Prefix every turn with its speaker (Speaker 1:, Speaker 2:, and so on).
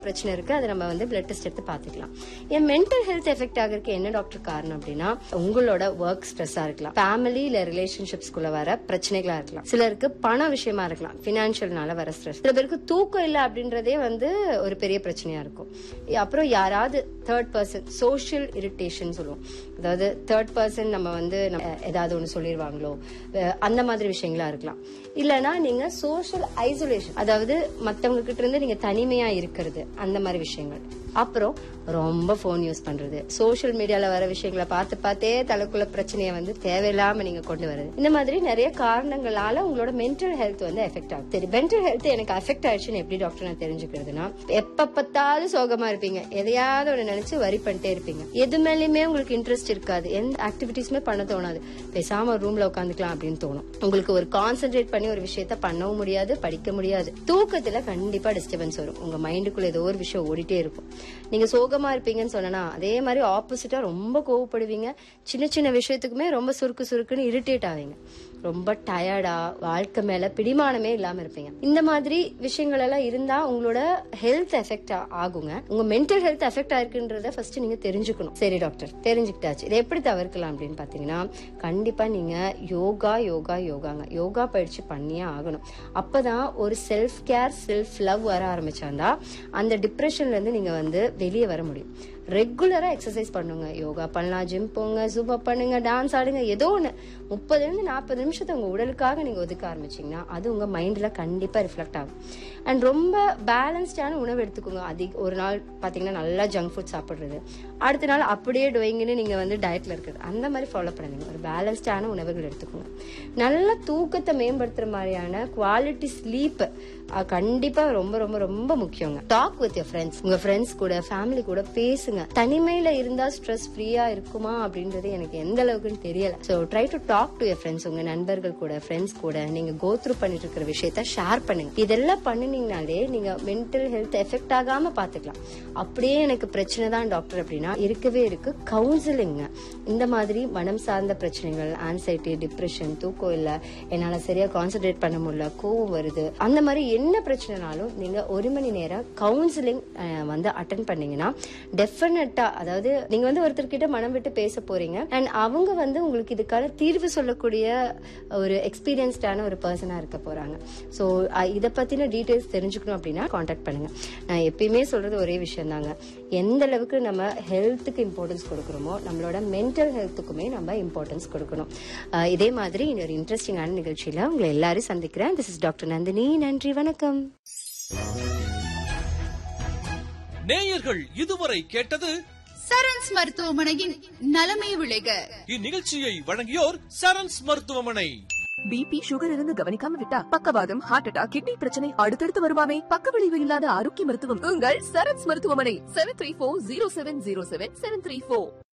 Speaker 1: பிரச்சனை இருக்கு அதை நம்ம வந்து பிளட் டெஸ்ட் எடுத்து பாத்துக்கலாம் என் மென்டல் ஹெல்த் எஃபெக்ட் ஆகிறதுக்கு என்ன டாக்டர் காரணம் அப்படின்னா உங்களோட ஒர்க் ஸ்ட்ரெஸ்ஸா இருக்கலாம் ஃபேமிலி இல்ல ரிலேஷன்ஷிப்ஸ்குள்ள வர பிரச்சனைகளா இருக்கலாம் சிலருக்கு பண விஷயமா இருக்கலாம் பினான்சியல்னால வர ஸ்ட்ரெஸ் சில பேருக்கு தூக்கம் இல்லை அப்படின்றதே வந்து ஒரு பெரிய பிரச்சனையா இருக்கும் அப்புறம் யாராவது தேர்ட் பர்சன் சோஷியல் இரிட்டேஷன் சொல்லுவோம் அதாவது தேர்ட் பர்சன் நம்ம வந்து நம்ம ஏதாவது ஒன்று சொல்லிடுவாங்களோ அஹ் அந்த மாதிரி விஷயங்களா இருக்கலாம் இல்லைன்னா நீங்க சோஷியல் ஐசோலேஷன் அதாவது மத்தவங்க கிட்ட இருந்து நீங்க தனிமையா இருக்கிறது அந்த மாதிரி விஷயங்கள் அப்புறம் ரொம்ப ஃபோன் யூஸ் பண்றது சோஷியல் மீடியால வர விஷயங்களை பார்த்து பார்த்தே தலைக்குள்ள பிரச்சனையை வந்து தேவையில்லாம நீங்க கொண்டு வருது இந்த மாதிரி நிறைய காரணங்களால உங்களோட மென்டல் ஹெல்த் வந்து எஃபெக்ட் ஆகும் சரி மென்டல் ஹெல்த் எனக்கு அஃபெக்ட் ஆயிடுச்சுன்னு எப்படி டாக்டர் நான் தெரிஞ்சுக்கிறதுனா எப்ப பார்த்தாலும் சோகமா இருப்பீங்க எதையாவது ஒன்று நினைச்சு வரி பண்ணிட்டே இருப்பீங்க எது மேலயுமே உங்களுக்கு இன்ட்ரெஸ்ட் இருக்காது எந்த ஆக்டிவிட்டிஸுமே பண்ண தோணாது பேசாம ஒரு ரூம்ல உட்காந்துக்கலாம் அப்படின்னு தோணும் உங்களுக்கு ஒரு கான்சென்ட்ரேட் பண்ணி ஒரு விஷயத்த பண்ணவும் முடியாது படிக்க முடியாது தூக்கத்துல கண்டிப்பா டிஸ்டர்பன்ஸ் வரும் உங்க மைண்டுக்குள்ள ஏதோ ஒரு விஷயம் ஓடிட்டே இருக்கும் நீங்க சோகமா இருப்பீங்கன்னு சொன்னா அதே மாதிரி ஆப்போசிட்டா ரொம்ப கோவப்படுவீங்க சின்ன சின்ன விஷயத்துக்குமே ரொம்ப சுருக்கு சுருக்குன்னு இரிட்டேட் ஆவீங்க ரொம்ப டயர்டா வாழ்க்கை மேல பிடிமானமே இல்லாம இருப்பீங்க இந்த மாதிரி விஷயங்கள் எல்லாம் இருந்தா உங்களோட ஹெல்த் எஃபெக்ட் ஆகுங்க உங்க மென்டல் ஹெல்த் எஃபெக்ட் ஆயிருக்குன்றத ஃபர்ஸ்ட் நீங்க தெரிஞ்சுக்கணும் சரி டாக்டர் தெரிஞ்சுக்கிட்டாச்சு இதை எப்படி தவிர்க்கலாம் அப்படின்னு பாத்தீங்கன்னா கண்டிப்பா நீங்க யோகா யோகா யோகாங்க யோகா பயிற்சி பண்ணியே ஆகணும் அப்பதான் ஒரு செல்ஃப் கேர் செல்ஃப் லவ் வர ஆரம்பிச்சாந்தா அந்த டிப்ரெஷன்ல இருந்து நீங்க வந்து வெளியே வர முடியும் ரெகுலரா எக்ஸசைஸ் பண்ணுங்க யோகா பண்ணலாம் ஜிம் போங்க ஜூபா பண்ணுங்க டான்ஸ் ஆடுங்க ஏதோ ஒன்று முப்பதுல இருந்து நாற்பது நிமிஷத்தை உங்க உடலுக்காக நீங்க ஒதுக்க ஆரம்பிச்சீங்கன்னா அது உங்க மைண்ட்ல கண்டிப்பா ரிஃப்ளெக்ட் ஆகும் அண்ட் ரொம்ப பேலன்ஸ்டான உணவு எடுத்துக்கோங்க அதிக ஒரு நாள் பாத்தீங்கன்னா நல்லா ஜங்க் ஃபுட் சாப்பிடுறது அடுத்த நாள் அப்படியே டொயிங்கன்னு நீங்க வந்து டயட்ல இருக்கிறது அந்த மாதிரி ஃபாலோ பண்ணுங்க ஒரு பேலன்ஸ்டான உணவுகள் எடுத்துக்கோங்க நல்ல தூக்கத்தை மேம்படுத்துற மாதிரியான குவாலிட்டி ஸ்லீப் கண்டிப்பா ரொம்ப ரொம்ப ரொம்ப முக்கியங்க டாக் வித் யோர் ஃப்ரெண்ட்ஸ் உங்க ஃப்ரெண்ட்ஸ் கூட ஃபேமிலி கூட பேசுங்க தனிமையில இருந்தா ஸ்ட்ரெஸ் ஃப்ரீயா இருக்குமா அப்படின்றது எனக்கு எந்த அளவுக்குன்னு தெரியல so try to talk to your friends உங்க நண்பர்கள் கூட ஃப்ரெண்ட்ஸ் கூட நீங்க கோ த்ரூ பண்ணிட்டு இருக்கிற விஷயத்த ஷேர் பண்ணுங்க இதெல்லாம் பண்ணினீங்கனாலே நீங்க மென்டல் ஹெல்த் எஃபெக்ட் ஆகாம பாத்துக்கலாம் அப்படியே எனக்கு பிரச்சனை தான் டாக்டர் அப்படின்னா இருக்கவே இருக்கு கவுன்சிலிங் இந்த மாதிரி மனம் சார்ந்த பிரச்சனைகள் ஆன்சைட்டி டிப்ரெஷன் தூக்கம் இல்ல என்னால சரியா கான்சென்ட்ரேட் பண்ண முடியல கோவம் வருது அந்த மாதிரி என்ன பிரச்சனைனாலும் நீங்க ஒரு மணி நேரம் கவுன்சிலிங் வந்து அட்டன் பண்ணீங்கன்னா டெஃபினட்டா அதாவது நீங்க வந்து ஒருத்தர்கிட்ட மனம் விட்டு பேச போறீங்க அண்ட் அவங்க வந்து உங்களுக்கு இதுக்கான தீர்வு சொல்லக்கூடிய ஒரு எக்ஸ்பீரியன்ஸ்டான ஒரு பர்சனா இருக்க போறாங்க ஸோ இதை பத்தின டீடைல்ஸ் தெரிஞ்சுக்கணும் அப்படின்னா காண்டாக்ட் பண்ணுங்க நான் எப்பயுமே சொல்றது ஒரே விஷயம் தாங்க எந்த அளவுக்கு நம்ம ஹெல்த்துக்கு இம்பார்ட்டன்ஸ் கொடுக்குறோமோ நம்மளோட மென்டல் ஹெல்த்துக்குமே நம்ம இம்பார்ட்டன்ஸ் கொடுக்கணும் அஹ் இதே மாதிரி இன்னொரு இன்ட்ரெஸ்டிங்கான நிகழ்ச்சியில உங்களை எல்லாரும் சந்திக்கிறேன் திஸ் இஸ் டாக்டர் நந்தினி நன்றி வணக்கம்
Speaker 2: நேயர்கள் இதுவரை கேட்டது
Speaker 3: சரண்ஸ் மருத்துவமனையின் நலமே விளைக
Speaker 2: இந்நிகழ்ச்சியை வழங்கியோர் சரண்ஸ் மருத்துவமனை
Speaker 4: பிபி சுகர் இருந்து கவனிக்காம விட்டா பக்கவாதம் ஹார்ட் அட்டாக் கிட்னி பிரச்சனை அடுத்தடுத்து வருமாமே பக்க விளைவு இல்லாத ஆரோக்கிய மருத்துவம் உங்கள் சரத்ஸ் மருத்துவமனை seven three four zero seven zero seven seven three four